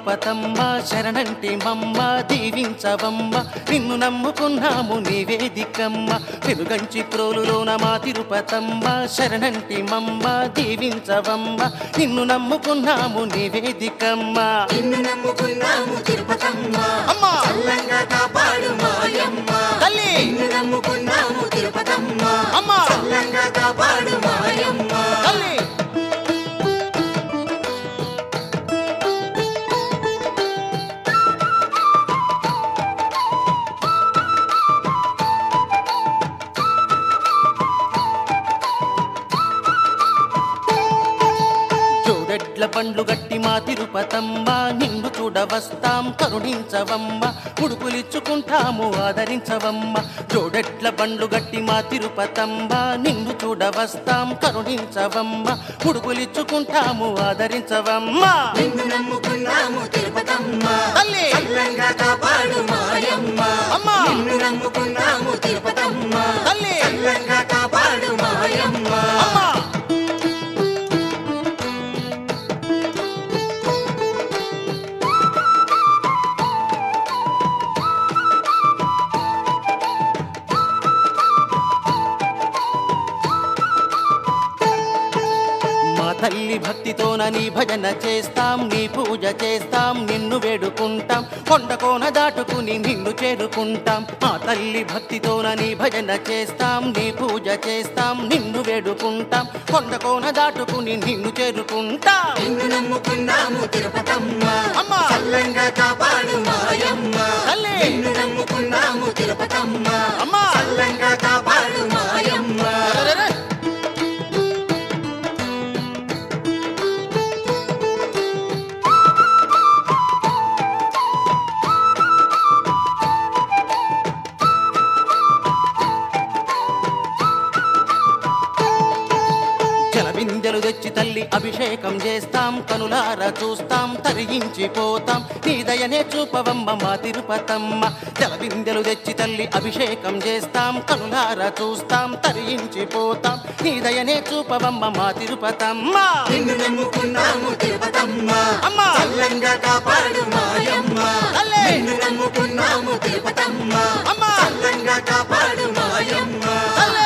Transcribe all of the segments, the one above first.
తిరుపతమ్మ శరణంటి మమ్మ దీవించవమ్మ నిన్ను నమ్ముకున్నాము నీవే దిక్కమ్మ పెనుగంచి ప్రోలులోన మా తిరుపతమ్మ శరణంటి మమ్మ దీవించవమ్మ నిన్ను నమ్ముకున్నాము నీవే దిక్కమ్మ నిన్ను నమ్ముకున్నాము తిరుపతమ్మ అమ్మా చల్లంగా కాపాడు మాయమ్మ తల్లి నిన్ను నమ్ముకున్నాము తిరుపతమ్మ అమ్మా చల్లంగా కాపాడు మాయమ్మ తల్లి జోడెడ్ల పండ్లు గట్టి మా తిరుపతమ్మ నిన్ను చూడవస్తాం కరుణించవమ్మ ఉడుపులిచ్చుకుంటాము ఆదరించవమ్మ జోడెడ్ల పండ్లు గట్టి మా తిరుపతమ్మ నిన్ను చూడవస్తాం కరుణించవమ్మ ఉడుపులిచ్చుకుంటాము ఆదరించవమ్మ నిన్ను నమ్ముకున్నాము తిరుపతమ్మ తల్లి చల్లంగా కాపాడు మాయమ్మ అమ్మా నిన్ను నమ్ముకున్నాము తిరుపతమ్మ తల్లి చల్లంగా కాపాడు మాయమ్మ అమ్మా మా తల్లి భక్తితోన నీ భజన చేస్తాం నీ పూజ చేస్తాం నిన్ను వేడుకుంటాం కొండకోన దాటుకుని నిన్ను చేరుకుంటాం మా తల్లి భక్తితోన నీ భజన చేస్తాం నీ పూజ చేస్తాం నిన్ను వేడుకుంటాం కొండకోన దాటుకుని నిన్ను చేరుకుంటాం నిన్ను నమ్ముకున్నాము తిరుపతమ్మ అమ్మా చల్లంగా కాపాడు మాయమ్మ తల్లి నిన్ను నమ్ముకున్నాము తిరుపతమ్మ అమ్మా చల్లంగా కాపాడు మాయమ్మ అరెరెరె. జలబిందెలు తెచ్చి తల్లి అభిషేకం చేస్తాం కనులార చూస్తాం తరిగించిపోతాం నీ దయనే చూపవమ్మ మా తిరుపతమ్మ జలబిందెలు తెచ్చి తల్లి అభిషేకం చేస్తాం కనులార చూస్తాం తరిగించిపోతాం నీ దయనే చూపవమ్మ మా తిరుపతమ్మ నిన్ను నమ్ముకున్నాము తిరుపతమ్మ అమ్మా చల్లంగా కాపాడు మాయమ్మ తల్లి నిన్ను నమ్ముకున్నాము తిరుపతమ్మ అమ్మా చల్లంగా కాపాడు మాయమ్మ తల్లి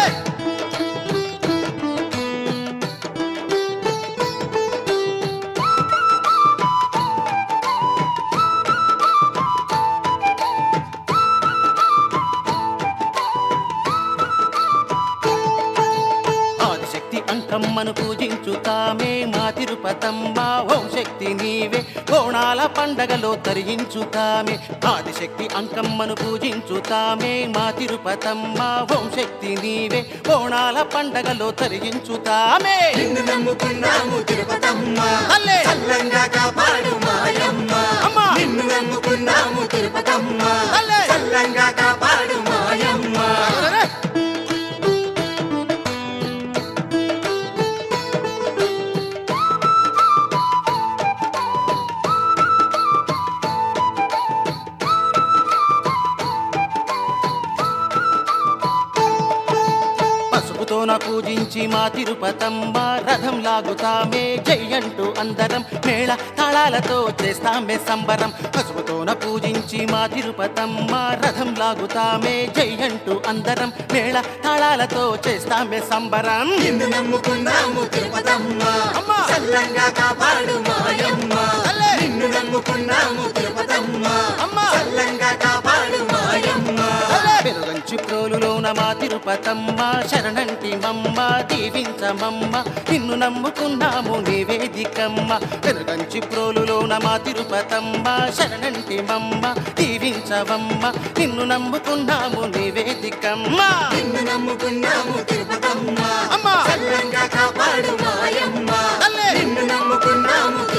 ఆదిశక్తి అంకమ్మను పూజించుతామే మా తిరుపతమ్మ ఓం శక్తి నీవే కోణాల పండగలో తరించుతామే ఆదిశక్తి అంకమ్మను పూజించుతామే మా తిరుపతమ్మ ఓం శక్తి నీవే కోణాల పండగలో తరించుతామే నిన్ను నమ్ముకున్నాము తిరుపతమ్మ తల్లి చల్లంగా కాపాడు మాయమ్మ అమ్మా నిన్ను నమ్ముకున్నాము తిరుపతమ్మ తల్లి చల్లంగా కాపాడు మాయమ్మ అరెరెరె. పసుపుతోన పూజించి మా తిరుపతమ్మ రథం లాగుతామే జై అంటూ అందరం మేళ తాళాలతో చేస్తామే సంబరం పసుపుతోన పూజించి మా తిరుపతమ్మ రథం లాగుతామే జై అంటూ అందరం మేళ తాళాలతో చేస్తామే సంబరం నిన్ను నమ్ముకున్నాము తిరుపతమ్మ అమ్మా చల్లంగా కాపాడు మాయమ్మ తల్లి నిన్ను నమ్ముకున్నాము తిరుపతమ్మ అమ్మా చల్లంగా కాపాడు మాయమ్మ పెరుగంచి ప్రోలులోన మా తిరుపతమ్మ శరణంటి మమ్మ దీవించమమ్మ నిన్ను నమ్ముకున్నాము నివేదికమ్మ పెరుగంచి ప్రోలులోన మా తిరుపతమ్మ శరణంటి మమ్మ దీవించవమ్మ నిన్ను నమ్ముకున్నాము నివేదికమ్మ నిన్ను నమ్ముకున్నాము తిరుపతమ్మ అమ్మా చల్లంగా కాపాడు మాయమ్మ తల్లి నిన్ను నమ్ముకున్నాము